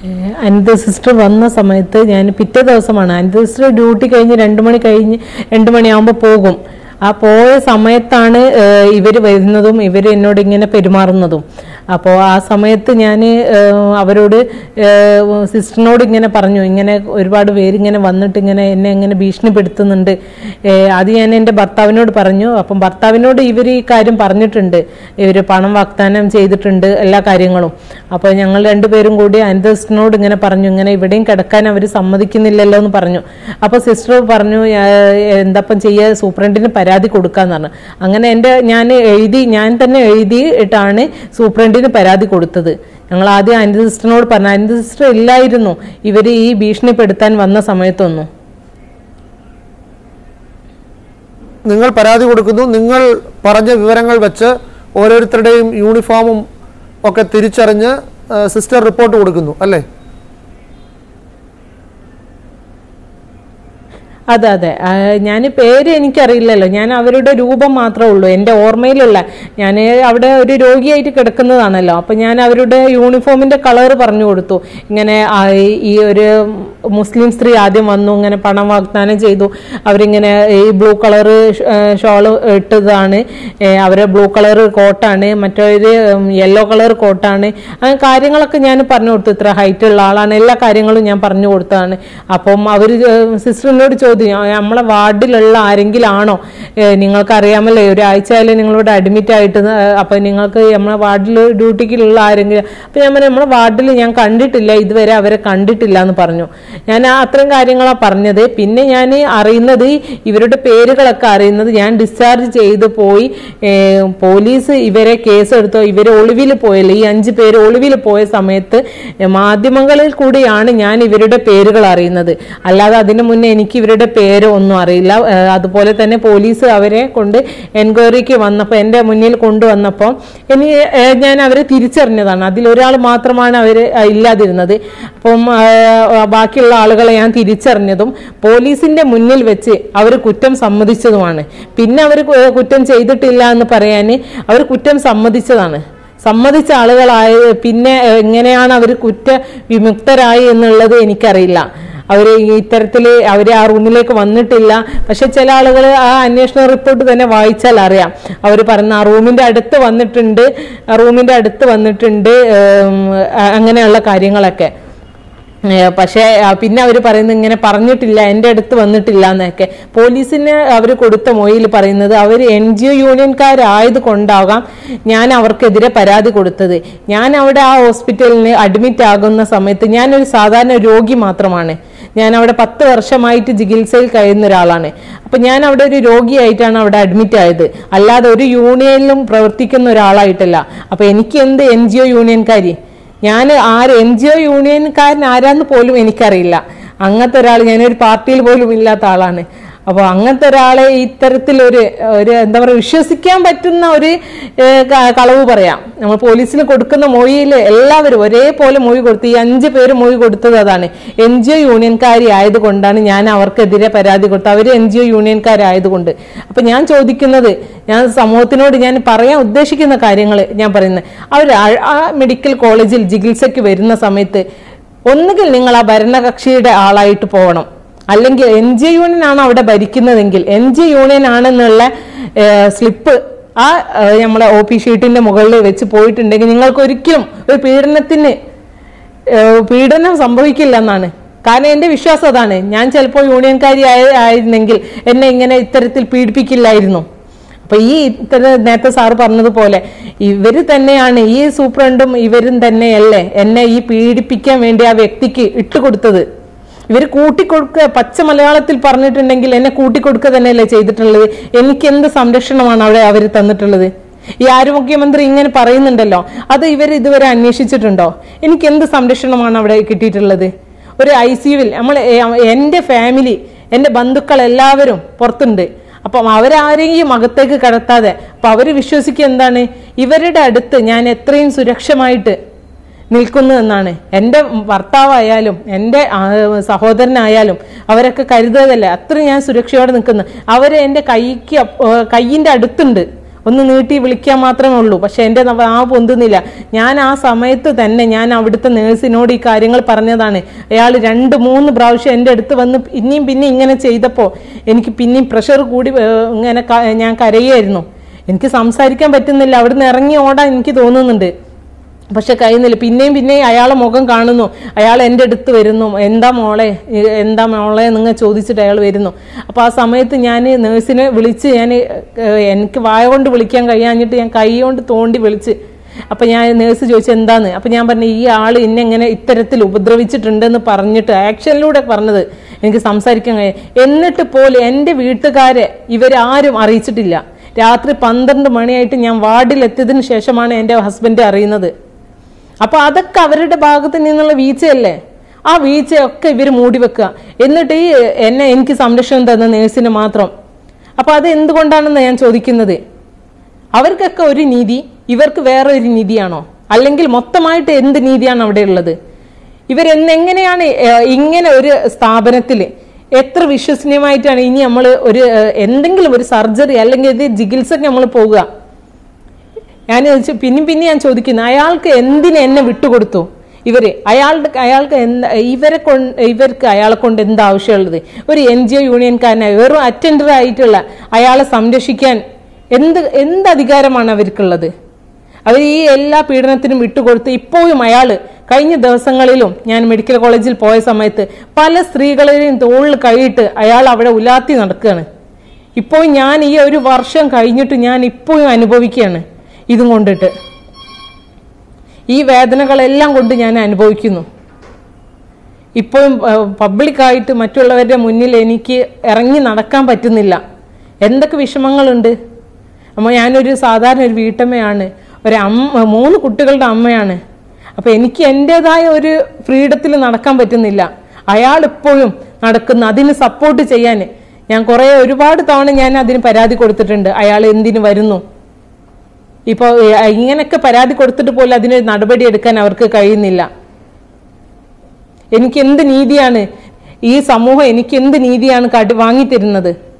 ഏഹ് Anitha sister വന്ന സമയത്ത് ഞാൻ പിറ്റേ ദിവസമാണ് അനിത സിസ്റ്റർ ഡ്യൂട്ടി കഴിഞ്ഞ് രണ്ട് മണി കഴിഞ്ഞ് രണ്ട് മണിയാകുമ്പോൾ പോകും ആ പോയ സമയത്താണ് ഏഹ് ഇവര് വരുന്നതും ഇവർ എന്നോട് ഇങ്ങനെ പെരുമാറുന്നതും അപ്പോൾ ആ സമയത്ത് ഞാൻ അവരോട് ഏഹ് സിസ്റ്ററിനോട് ഇങ്ങനെ പറഞ്ഞു ഇങ്ങനെ ഒരുപാട് പേര് ഇങ്ങനെ വന്നിട്ട് ഇങ്ങനെ എന്നെ ഇങ്ങനെ ഭീഷണിപ്പെടുത്തുന്നുണ്ട് ഏഹ് അത് ഞാൻ എൻ്റെ ഭർത്താവിനോട് പറഞ്ഞു അപ്പം ഭർത്താവിനോട് ഇവർ ഈ കാര്യം പറഞ്ഞിട്ടുണ്ട് ഇവർ പണം വാഗ്ദാനം ചെയ്തിട്ടുണ്ട് എല്ലാ കാര്യങ്ങളും അപ്പോൾ ഞങ്ങൾ രണ്ടുപേരും കൂടി അനിത സിസ്റ്ററിനോട് ഇങ്ങനെ പറഞ്ഞു ഇങ്ങനെ ഇവിടെയും കിടക്കാൻ അവർ സമ്മതിക്കുന്നില്ലല്ലോ എന്ന് പറഞ്ഞു അപ്പോൾ സിസ്റ്റർ പറഞ്ഞു "ഏഹ് എന്താപ്പം ചെയ്യുക സൂപ്രണ്ടിന് പരാതി കൊടുക്കാന്ന് പറഞ്ഞു അങ്ങനെ എൻ്റെ ഞാൻ എഴുതി ഞാൻ തന്നെ എഴുതിയിട്ടാണ് സൂപ്രണ്ടിന് പരാതി കൊടുത്തത് ഞങ്ങൾ ആദ്യം അനിത സിസ്റ്ററിനോട് പറഞ്ഞു അനിത സിസ്റ്റർ ഇല്ലായിരുന്നു ഇവർ ഈ ഭീഷണിപ്പെടുത്താൻ വന്ന സമയത്തൊന്നും നിങ്ങൾ പരാതി കൊടുക്കുന്നു നിങ്ങൾ പറഞ്ഞ വിവരങ്ങൾ വെച്ച് ഓരോരുത്തരുടെയും യൂണിഫോമും ഒക്കെ തിരിച്ചറിഞ്ഞ് ആ, സിസ്റ്റർ റിപ്പോർട്ട് കൊടുക്കുന്നു അല്ലേ അതെ അതെ ഞാൻ പേര് എനിക്കറിയില്ലല്ലോ ഞാൻ അവരുടെ രൂപം മാത്രമേ ഉള്ളൂ എൻ്റെ ഓർമ്മയിലുള്ള ഞാൻ അവിടെ ഒരു രോഗിയായിട്ട് കിടക്കുന്നതാണല്ലോ അപ്പം ഞാൻ അവരുടെ യൂണിഫോമിൻ്റെ കളർ പറഞ്ഞു കൊടുത്തു ഇങ്ങനെ ആ, ഈ- ഈ ഒരു മുസ്ലിം സ്ത്രീ ആദ്യം വന്നു ഇങ്ങനെ പണം വാഗ്ദാനം ചെയ്തു അവരിങ്ങനെ ഈ ബ്ലൂ കളറ് ഷോള് ഇട്ടതാണ് ഏ, അവരെ ബ്ലൂ കളർ കോട്ടാണ് മറ്റൊരു യെല്ലോ കളർ കോട്ടാണ് അങ്ങനെ കാര്യങ്ങളൊക്കെ ഞാൻ പറഞ്ഞു കൊടുത്തു ഇത്ര ഹൈറ്റ് ഉള്ള ആളാണ് എല്ലാ കാര്യങ്ങളും ഞാൻ പറഞ്ഞു കൊടുത്തതാണ് അപ്പം അവർ സിസ്റ്ററിനോട് ചോദ്യം "ആ, നമ്മളെ വാർഡിലുള്ള ആരെങ്കിലും ആണോ ഏ, നിങ്ങൾക്ക് അറിയാമല്ലോ ഒരാഴ്ചയായാലും നിങ്ങളിവിടെ അഡ്മിറ്റ് ആയിട്ട് ന- അപ്പൊ നിങ്ങൾക്ക് നമ്മളെ വാർഡിൽ ഡ്യൂട്ടിക്കുള്ള ആരെങ്കിലും അപ്പൊ ഞാൻ പറഞ്ഞു നമ്മളെ വാർഡിൽ ഞാൻ കണ്ടിട്ടില്ല ഇതുവരെ അവരെ കണ്ടിട്ടില്ല എന്ന് പറഞ്ഞു ഞാൻ ആ അത്രയും കാര്യങ്ങളാണ് പറഞ്ഞത് പിന്നെ ഞാൻ അറിയുന്നത് ഇവരുടെ പേരുകളൊക്കെ അറിയുന്നത് ഞാൻ ഡിസ്ചാർജ് ചെയ്ത് പോയി ഏ, പോലീസ് ഇവരെ കേസ് എടുത്തോ ഇവരെ ഒളിവിൽ പോയല്ലോ ഈ അഞ്ച് പേര് ഒളിവിൽ പോയ സമയത്ത് മാധ്യമങ്ങളിൽ കൂടിയാണ് ഞാൻ ഇവരുടെ പേരുകൾ അറിയുന്നത് അല്ലാതെ അതിനു മുന്നേ എനിക്ക് ഇവരുടെ പേര് ഒന്നും അറിയില്ല ഏ, അതുപോലെ തന്നെ പോലീസ് അവരെ കൊണ്ട് എൻക്വയറിക്ക് വന്നപ്പോൾ എൻ്റെ മുന്നിൽ കൊണ്ടുവന്നപ്പോൾ ഇനി ഏ, ഞാൻ അവരെ തിരിച്ചറിഞ്ഞതാണ് അതിലൊരാൾ മാത്രമാണ് അവർ ഇല്ലാതിരുന്നത് അപ്പം ആ, ബാക്കിയുള്ള ആളുകളെ ഞാൻ തിരിച്ചറിഞ്ഞതും പോലീസിന്റെ മുന്നിൽ വെച്ച് അവർ കുറ്റം സമ്മതിച്ചതുമാണ് പിന്നെ അവർ കുറ്റം ചെയ്തിട്ടില്ല എന്ന് പറയാൻ അവർ കുറ്റം സമ്മതിച്ചതാണ് സമ്മതിച്ച ആളുകളായ പിന്നെ എങ്ങനെയാണ് അവർ കുറ്റ വിമുക്തരായി എന്നുള്ളത് എനിക്കറിയില്ല അവർ ഇത്തരത്തിൽ അവർ ആ റൂമിലേക്ക് വന്നിട്ടില്ല പക്ഷെ ചില ആളുകൾ ആ അന്വേഷണ റിപ്പോർട്ട് തന്നെ വായിച്ചാൽ അറിയാം അവർ പറയുന്ന ആ റൂമിന്റെ അടുത്ത് വന്നിട്ടുണ്ട് ആ റൂമിന്റെ അടുത്ത് വന്നിട്ടുണ്ട് ഉം, അ- അങ്ങനെയുള്ള കാര്യങ്ങളൊക്കെ ഏ, പക്ഷേ ആ, പിന്നെ അവർ പറയുന്നത് ഇങ്ങനെ പറഞ്ഞിട്ടില്ല എൻ്റെ അടുത്ത് വന്നിട്ടില്ല എന്നൊക്കെ പോലീസിന് അവർ കൊടുത്ത മൊഴിയിൽ പറയുന്നത് അവർ എൻ ജി ഒ യൂണിയൻകാരായത് കൊണ്ടാകാം ഞാൻ അവർക്കെതിരെ പരാതി കൊടുത്തത് ഞാൻ അവിടെ ആ ഹോസ്പിറ്റലിന് അഡ്മിറ്റ് ആകുന്ന സമയത്ത് ഞാനൊരു സാധാരണ രോഗി മാത്രമാണ് ഞാൻ അവിടെ പത്ത് വർഷമായിട്ട് ചികിത്സയിൽ കഴിയുന്ന ഒരാളാണ് അപ്പൊ ഞാൻ അവിടെ ഒരു രോഗിയായിട്ടാണ് അവിടെ അഡ്മിറ്റ് ആയത് അല്ലാതെ ഒരു യൂണിയനിലും പ്രവർത്തിക്കുന്ന ഒരാളായിട്ടല്ല അപ്പൊ എനിക്ക് എന്ത് എൻ ജി ഒ യൂണിയൻകാരി ഞാൻ ആര് എൻ ജി ഒ യൂണിയൻകാരൻ ആരാന്ന് പോലും എനിക്കറിയില്ല അങ്ങനത്തെ ഒരാൾ ഞാനൊരു പാർട്ടിയിൽ പോലും ഇല്ലാത്ത ആളാണ് അപ്പോൾ അങ്ങനത്തെ ഒരാളെ ഇത്തരത്തിലൊരു ഒരു എന്താ പറയുക വിശ്വസിക്കാൻ പറ്റുന്ന ഒരു ഏഹ്, ക- കളവ് പറയാം നമ്മൾ പോലീസിന് കൊടുക്കുന്ന മൊഴിയിൽ എല്ലാവരും ഒരേപോലെ മൊഴി കൊടുത്തു ഈ അഞ്ച് പേര് മൊഴി കൊടുത്തത് അതാണ് എൻ ജി ഒ യൂണിയൻകാരി ആയതുകൊണ്ടാണ് ഞാൻ അവർക്കെതിരെ പരാതി കൊടുത്തത് അവർ എൻ ജി ഒ യൂണിയൻകാരായതുകൊണ്ട് അപ്പം ഞാൻ ചോദിക്കുന്നത് ഞാൻ സമൂഹത്തിനോട് ഞാൻ പറയാൻ ഉദ്ദേശിക്കുന്ന കാര്യങ്ങൾ ഞാൻ പറയുന്നത് അവർ ആ മെഡിക്കൽ കോളേജിൽ ചികിത്സയ്ക്ക് വരുന്ന സമയത്ത് ഒന്നുകിൽ നിങ്ങൾ ആ ഭരണകക്ഷിയുടെ ആളായിട്ട് പോകണം അല്ലെങ്കിൽ എൻ ജി യൂണിയൻ ആണ് അവിടെ ഭരിക്കുന്നതെങ്കിൽ എൻ ജി യൂണിയൻ ആണെന്നുള്ള സ്ലിപ്പ് ആ ഏഹ്, നമ്മളെ ഒ പി ഷീറ്റിന്റെ മുകളിൽ വെച്ച് പോയിട്ടുണ്ടെങ്കിൽ നിങ്ങൾക്ക് ഒരിക്കലും ഒരു പീഡനത്തിന് ഏഹ്, പീഡനം സംഭവിക്കില്ല എന്നാണ് കാരണം എന്റെ വിശ്വാസം അതാണ് ഞാൻ ചിലപ്പോൾ യൂണിയൻകാരി ആയ- ആയിരുന്നെങ്കിൽ എന്നെ ഇങ്ങനെ ഇത്തരത്തിൽ പീഡിപ്പിക്കില്ലായിരുന്നു അപ്പൊ ഈ ഇത്തരം നേരത്തെ സാറ് പറഞ്ഞതുപോലെ ഇവര് തന്നെയാണ് ഈ സൂപ്രണ്ടും ഇവരും തന്നെയല്ലേ എന്നെ ഈ പീഡിപ്പിക്കാൻ വേണ്ടി ആ വ്യക്തിക്ക് ഇട്ടുകൊടുത്തത് ഇവർ കൂട്ടിക്കൊടുക്കുക പച്ച മലയാളത്തിൽ പറഞ്ഞിട്ടുണ്ടെങ്കിൽ എന്നെ കൂട്ടിക്കൊടുക്കുക തന്നെയല്ലേ ചെയ്തിട്ടുള്ളത് എനിക്ക് എന്ത് സംരക്ഷണമാണ് അവിടെ അവർ തന്നിട്ടുള്ളത് ഈ ആരോഗ്യമന്ത്രി ഇങ്ങനെ പറയുന്നുണ്ടല്ലോ അത് ഇവർ ഇതുവരെ അന്വേഷിച്ചിട്ടുണ്ടോ എനിക്ക് എന്ത് സംരക്ഷണമാണ് അവിടെ കിട്ടിയിട്ടുള്ളത് ഒരു ഐ സിയുവിൽ നമ്മൾ എൻ്റെ ഫാമിലി എൻ്റെ ബന്ധുക്കൾ എല്ലാവരും പുറത്തുണ്ട് അപ്പം അവരാരെയും അകത്തേക്ക് കടത്താതെ അപ്പം അവർ വിശ്വസിക്കുക എന്താണ് ഇവരുടെ അടുത്ത് ഞാൻ എത്രയും സുരക്ഷമായിട്ട് നിൽക്കുന്നു എന്നാണ് എൻ്റെ ഭർത്താവായാലും എൻ്റെ ആ, സഹോദരനായാലും അവരൊക്കെ കരുതതല്ലേ അത്രയും ഞാൻ സുരക്ഷയോടെ നിൽക്കുന്നു അവരെ എൻ്റെ കൈക്ക് അപ്പ്- ഏ, കയ്യിൻ്റെ അടുത്തുണ്ട് ഒന്ന് നീട്ടി വിളിക്കാൻ മാത്രമേ ഉള്ളൂ പക്ഷെ എൻ്റെ നവ- ആ പൊന്തുന്നില്ല ഞാൻ ആ സമയത്ത് തന്നെ ഞാൻ അവിടുത്തെ നേഴ്സിനോട് ഈ കാര്യങ്ങൾ പറഞ്ഞതാണ് അയാൾ രണ്ട് മൂന്ന് പ്രാവശ്യം എൻ്റെ അടുത്ത് വന്ന് പിന്നെയും പിന്നെ ഇങ്ങനെ ചെയ്തപ്പോൾ എനിക്ക് പിന്നെയും പ്രഷർ കൂടി ഏ, ഇങ്ങനെ ക- ഞാൻ കരയായിരുന്നു എനിക്ക് സംസാരിക്കാൻ പറ്റുന്നില്ല അവിടുന്ന് ഇറങ്ങി ഓടാൻ എനിക്ക് തോന്നുന്നുണ്ട് പക്ഷെ കഴിയുന്നില്ല പിന്നെയും പിന്നെയും അയാളെ മുഖം കാണുന്നു അയാൾ എൻ്റെ അടുത്ത് വരുന്നു എന്താ മോളെ ഇ- എന്താ മോളെ നിങ്ങൾ ചോദിച്ചിട്ട് അയാൾ വരുന്നു അപ്പോൾ ആ സമയത്ത് ഞാൻ നേഴ്സിനെ വിളിച്ച് ഞാൻ ഏഹ്, എനിക്ക് വായ കൊണ്ട് വിളിക്കാൻ കഴിയാഞ്ഞിട്ട് ഞാൻ കൈ കൊണ്ട് തോണ്ടി വിളിച്ച് അപ്പം ഞാൻ നേഴ്സ് ചോദിച്ചു എന്താന്ന് അപ്പം ഞാൻ പറഞ്ഞു ഈ ആൾ എന്നെ ഇങ്ങനെ ഇത്തരത്തിൽ ഉപദ്രവിച്ചിട്ടുണ്ടെന്ന് പറഞ്ഞിട്ട് ആക്ഷനിലൂടെ പറഞ്ഞത് എനിക്ക് സംസാരിക്കാൻ കഴിയും എന്നിട്ട് പോലും എൻ്റെ വീട്ടുകാരെ ഇവരാരും അറിയിച്ചിട്ടില്ല രാത്രി പന്ത്രണ്ട് മണിയായിട്ട് ഞാൻ വാർഡിലെത്തിയതിന് ശേഷമാണ് എൻ്റെ ഹസ്ബൻഡ് അറിയുന്നത് അപ്പൊ അതൊക്കെ അവരുടെ ഭാഗത്ത് നിന്നുള്ള വീഴ്ചയല്ലേ ആ വീഴ്ചയൊക്കെ ഇവർ മൂടി വെക്കുക എന്നിട്ട് ഈ എന്നെ എനിക്ക് സംരക്ഷണം തന്ന നേഴ്സിന് മാത്രം അപ്പൊ അത് എന്തുകൊണ്ടാണെന്ന് ഞാൻ ചോദിക്കുന്നത് അവർക്കൊക്കെ ഒരു നീതി ഇവർക്ക് വേറെ ഒരു നീതിയാണോ അല്ലെങ്കിൽ മൊത്തമായിട്ട് എന്ത് നീതിയാണ് അവിടെ ഉള്ളത് ഇവരെന്നെങ്ങനെയാണ് ഏഹ്, ഇങ്ങനെ ഒരു സ്ഥാപനത്തിൽ എത്ര വിശ്വസനീയമായിട്ടാണ് ഇനി നമ്മൾ ഒരു ഏഹ്, എന്തെങ്കിലും ഒരു സർജറി അല്ലെങ്കിൽ ഇത് ചികിത്സക്ക് നമ്മൾ പോകുക ഞാൻ ചോദിച്ചു പിന്നെയും പിന്നെ ഞാൻ ചോദിക്കുന്നു അയാൾക്ക് എന്തിന് എന്നെ വിട്ടുകൊടുത്തു ഇവര് അയാളുടെ അയാൾക്ക് എന്താ ഇവരെ കൊണ്ട് ഇവർക്ക് അയാളെ കൊണ്ട് എന്താ ആവശ്യമുള്ളത് ഒരു എൻ ജി ഒ യൂണിയൻകാരനായി വെറും അറ്റൻഡർ ആയിട്ടുള്ള അയാളെ സംരക്ഷിക്കാൻ എന്ത് എന്ത് അധികാരമാണ് അവർക്കുള്ളത് അവർ ഈ എല്ലാ പീഡനത്തിനും വിട്ടുകൊടുത്ത് ഇപ്പോഴും അയാൾ കഴിഞ്ഞ ദിവസങ്ങളിലും ഞാൻ മെഡിക്കൽ കോളേജിൽ പോയ സമയത്ത് പല സ്ത്രീകളെയും തോളിൽ കഴിയിട്ട് അയാൾ അവിടെ ഉലാത്തി നടക്കുകയാണ് ഇപ്പോൾ ഞാൻ ഈ ഒരു വർഷം കഴിഞ്ഞിട്ട് ഞാൻ ഇപ്പോഴും അനുഭവിക്കുകയാണ് ഇതും കൊണ്ടിട്ട് ഈ വേദനകളെല്ലാം കൊണ്ട് ഞാൻ അനുഭവിക്കുന്നു ഇപ്പോഴും പബ്ലിക്കായിട്ട് മറ്റുള്ളവരുടെ മുന്നിൽ എനിക്ക് ഇറങ്ങി നടക്കാൻ പറ്റുന്നില്ല എന്തൊക്കെ വിഷമങ്ങളുണ്ട് അപ്പോൾ ഞാനൊരു സാധാരണ ഒരു വീട്ടമ്മയാണ് ഒരു അമ്മ മൂന്ന് കുട്ടികളുടെ അമ്മയാണ് അപ്പോൾ എനിക്ക് എൻ്റെതായ ഒരു ഫ്രീഡത്തിൽ നടക്കാൻ പറ്റുന്നില്ല അയാൾ ഇപ്പോഴും നടക്കുന്ന അതിന് സപ്പോർട്ട് ചെയ്യാൻ ഞാൻ കുറേ ഒരുപാട് തവണ ഞാൻ അതിന് പരാതി കൊടുത്തിട്ടുണ്ട് അയാൾ എന്തിനു വരുന്നു ഇപ്പോൾ ഇങ്ങനെയൊക്കെ പരാതി കൊടുത്തിട്ട് പോലും അതിന് നടപടി എടുക്കാൻ അവർക്ക് കഴിയുന്നില്ല എനിക്ക് എന്ത് നീതിയാണ് ഈ സമൂഹം എനിക്ക് എന്ത് നീതിയാണ് കാട്ടി വാങ്ങിത്തരുന്നത്